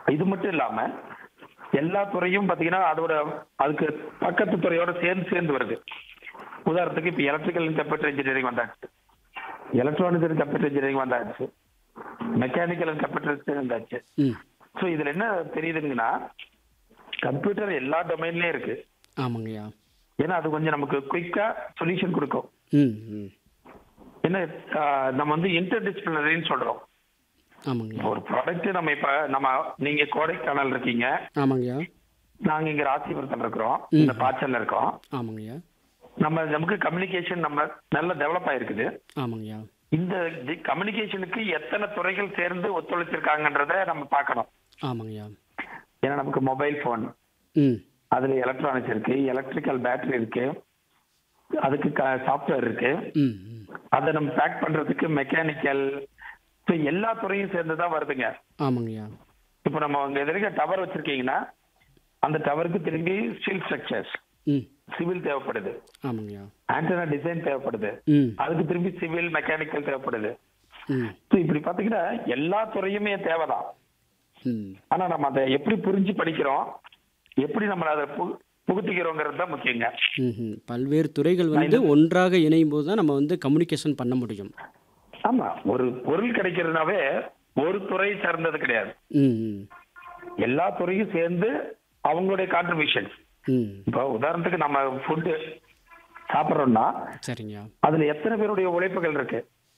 இது மட்டும் இல்லாம எல்லா துறையும் பாத்தீங்கன்னா அதோட அதுக்கு பக்கத்து துறையோட சேர்ந்து சேர்ந்து வருது உதாரணத்துக்கு இப்ப எலக்ட்ரிக்கல் அண்ட் கம்ப்யூட்டர் இன்ஜினியரிங் வந்தாச்சு எலக்ட்ரானிக்ஸ் அண்ட் கம்ப்யூட்டர் இன்ஜினியரிங் வந்தாச்சு மெக்கானிக்கல் அண்ட் கம்ப்யூட்டர் வந்தாச்சு ம் ஸோ இதுல என்ன தெரியுதுங்கன்னா கம்ப்யூட்டர் எல்லா டொமைன்லயும் இருக்கு ஆமாங்கய்யா ஏன்னா அது கொஞ்சம் நமக்கு குயிக்கா சொல்யூஷன் கொடுக்கும் ம் ம் என்ன ஆஹ், நம்ம வந்து இன்டர் டிசிப்ளினரின்னு சொல்றோம் ஆமாங்கய்யா ஒரு ப்ராடக்ட் நம்ம இப்ப நம்ம நீங்க கோடைக்கானல் இருக்கீங்க ஆமாங்கய்யா நாங்க இங்க ராசிபுரத்தில் இருக்கிறோம் இந்த பாய்ச்சல்ல இருக்கோம் ஆமாங்கய்யா நம்ம நமக்கு கம்யூனிகேஷன் நம்ம நல்ல டெவலப் ஆயிருக்குது ஆமாங்கய்யா இந்த கம்யூனிகேஷனுக்கு எத்தனை துறைகள் சேர்ந்து ஒத்துழைச்சிருக்காங்கன்றத நம்ம பார்க்கணும் ஆமாங்கய்யா ஏன்னா நமக்கு மொபைல் ஃபோன் ம் அதுல எலக்ட்ரானிக்ஸ் இருக்கு எலக்ட்ரிக்கல் பேட்டரி இருக்கு அதுக்கு சாஃப்ட்வேர் இருக்கு ம் ம் அதை நம்ம பேக் பண்றதுக்கு மெக்கானிக்கல் ஸோ எல்லா துறையும் சேர்ந்து தான் வருதுங்க ஆமாங்கய்யா இப்போ நம்ம அங்க எதிர்க்க டவர் வச்சிருக்கீங்கன்னா அந்த டவருக்கு திரும்பி ஸ்டீல் ஸ்ட்ரக்சர்ஸ் ம் சிவில் தேவைப்படுது ஆமாங்கய்யா ஆண்டனா டிசைன் தேவைப்படுது ம் அதுக்கு திரும்பி சிவில் மெக்கானிக்கல் தேவைப்படுது ம் ஸோ இப்படி பாத்தீங்கன்னா எல்லா துறையுமே தேவைதான் ம் ஆனா நம்ம அதை எப்படி புரிஞ்சு படிக்கிறோம் எப்படி நம்ம அதை பு- புகுத்திக்கிறோங்கிறது தான் முக்கியங்க ம்ஹும். பல்வேறு துறைகள் வந்து ஒன்றாக இணையும் போது தான் நம்ம வந்து கம்யூனிகேஷன் பண்ண முடியும் ஆமா ஒரு பொருள் கிடைக்கிறதுனாவே ஒரு துறை சார்ந்தது கிடையாது ம் ம் எல்லா துறையும் சேர்ந்து அவங்களுடைய கான்ட்ரிபியூஷன் ம் இப்போ உதாரணத்துக்கு நம்ம ஃபுட்டு சாப்பிட்றோம்னா சரிங்கய்யா அதுல எத்தனை பேருடைய உழைப்புகள் இருக்கு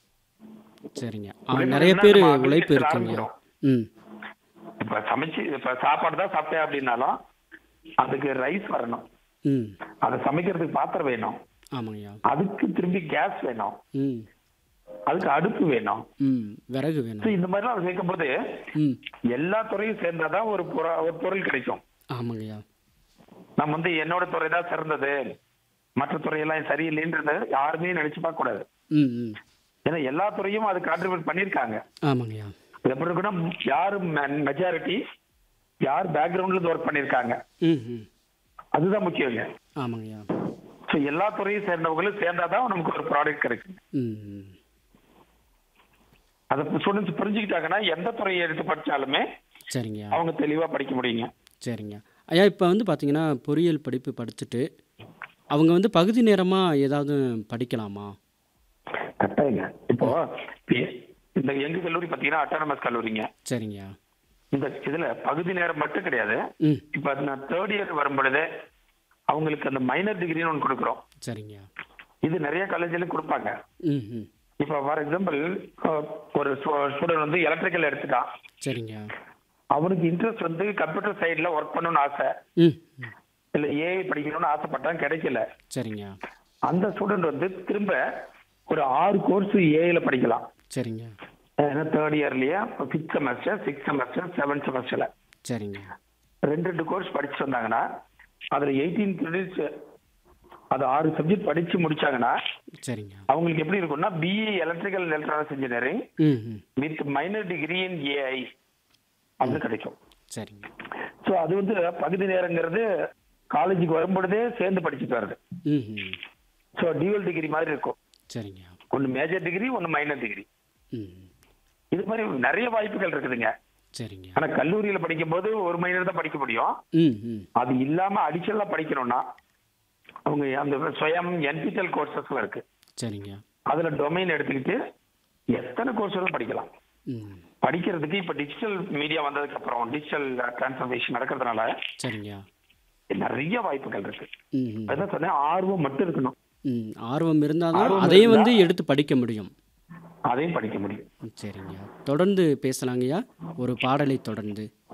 சரிங்க ஆ, உழைப்பு நிறைய இருந்தா பேர் நம்ம உழைப்பு agriculture இருக்குங்கய்யா ஆரம்பிக்கிறோம். ம் இப்ப சமைச்சு இப்ப சாப்பாடு தான் சாப்பிட்டேன் அப்படின்னாலும் அதுக்கு ரைஸ் வரணும் ம் அதை சமைக்கிறதுக்கு பாத்திரம் வேணும் ஆமாங்கய்யா அதுக்கு திரும்பி கேஸ் வேணும் ம் அதுக்கு அடுப்பு வேணும் ம் விறகு So, வேணும் இந்த மாதிரிலாம் சேர்க்கும் போது ம் எல்லா துறையும் சேர்ந்தாதான் ஒரு பொர- ஒரு பொருள் கிடைக்கும் ஆமாங்கய்யா நம்ம வந்து என்னோட துறை தான் சிறந்தது மற்ற துறையெல்லாம் சரியில்லைன்றது யாருமே நினைச்சு பார்க்க கூடாது ம் ம் ஏன்னா எல்லா துறையும் அது கான்ட்ரிபியூட் பண்ணியிருக்காங்க ஆமாங்கய்யா இது எப்படி இருக்குன்னா யார் மெஜாரிட்டி யார் பேக்ரவுண்ட்ல இருந்து ஒர்க் பண்ணியிருக்காங்க ம் ம் அதுதான் முக்கியங்க ஆமாங்கய்யா ஸோ எல்லா துறையும் சேர்ந்தவங்களும் சேர்ந்தாதான் நமக்கு ஒரு ப்ராடக்ட் கிடைக்கும் ம் ம் அதை ஸ்டூடெண்ட்ஸ் புரிஞ்சுக்கிட்டாங்கன்னா எந்த துறையை எடுத்து படிச்சாலுமே சரிங்கய்யா அவங்க தெளிவா படிக்க முடியுங்க சரிங்க ஐயா இப்போ வந்து பார்த்தீங்கன்னா பொறியியல் படிப்பு படிச்சுட்டு அவங்க வந்து பகுதி நேரமாக ஏதாவது படிக்கலாமா கட்டாயங்க இப்போ பி- இந்த எங்க கல்லூரி பாத்தீங்கன்னா அட்டானமஸ் கல்லூரிங்க சரிங்கய்யா இந்த இதுல பகுதி நேரம் மட்டும் கிடையாது ம் இப்ப நான் தேர்ட் இயர் வரும் பொழுது அவங்களுக்கு அந்த மைனர் டிகிரின்னு ஒன்று கொடுக்குறோம் சரிங்கய்யா இது நிறைய காலேஜிலும் கொடுப்பாங்க ம் ம் இப்போ ஃபார் எக்ஸாம்பிள் ஒரு ஸ்டூடெண்ட் வந்து எலக்ட்ரிக்கல் எடுத்துட்டான் சரிங்கய்யா அவனுக்கு இன்ட்ரெஸ்ட் வந்து கம்ப்யூட்டர் சைடில் ஒர்க் பண்ணணும்னு ஆசை ம் ம் இல்லை ஏஐ படிக்கணும்னு ஆசைப்பட்டான் கிடைக்கல சரிங்கய்யா அந்த ஸ்டூடெண்ட் வந்து திரும்ப ஒரு ஆறு கோர்ஸ் ஏஐல படிக்கலாம் சரிங்க ஏன்னா தேர்ட் இயர்லயே fifth semester six semester seventh செமஸ்டர்ல சரிங்க ரெண்டு ரெண்டு கோர்ஸ் படிச்சு வந்தாங்கன்னா அதுல எயிட்டீன் கிரெடிட்ஸ் அது ஆறு சப்ஜெக்ட் படிச்சு முடிச்சாங்கன்னா சரிங்க அவங்களுக்கு எப்படி இருக்கும்னா பிஇ எலக்ட்ரிக்கல் எலக்ட்ரானிக்ஸ் இன்ஜினியரிங் ம் ம் with minor degree in A I அது கிடைக்கும் சரிங்க ஸோ அது வந்து பகுதி நேரங்கிறது காலேஜுக்கு வரும்பொழுதே சேர்ந்து படிச்சுட்டு வருது ம் ம் ஸோ டியூவல் டிகிரி மாதிரி இருக்கும் சரிங்கய்யா ஒன்று மேஜர் டிகிரி ஒன்று மைனர் டிகிரி ம் ம். இது மாதிரி நிறைய வாய்ப்புகள் இருக்குதுங்க சரிங்க ஆனா கல்லூரியில படிக்கும்போது ஒரு மைனர் தான் படிக்க முடியும் ம் ம் அது இல்லாம அடிஷனலா படிக்கணும்னா அவங்க அந்த சுயம் என்பிடல் கோர்சஸ்ல இருக்கு சரிங்கய்யா அதுல டொமைன் எடுத்துக்கிட்டு எத்தனை கோர்ஸ் படிக்கலாம் ம் படிக்கிறதுக்கு இப்ப டிஜிட்டல் மீடியா வந்ததுக்கு அப்புறம் டிஜிட்டல் டிரான்ஸ்ஃபர்மேஷன் நடக்கிறதுனால சரிங்கய்யா நிறைய வாய்ப்புகள் இருக்கு ம் ம் அதான் சொன்னேன் ஆர்வம் மட்டும் இருக்கணும் ம் ஆர்வம் இருந்தால் தான் ஆர்வம் அதையும் இருந்தா- வந்து எடுத்து படிக்க முடியும் அதையும் படிக்க முடியும் ம், சரிங்கய்யா தொடர்ந்து பேசலாங்கய்யா ஒரு பாடலை தொடர்ந்து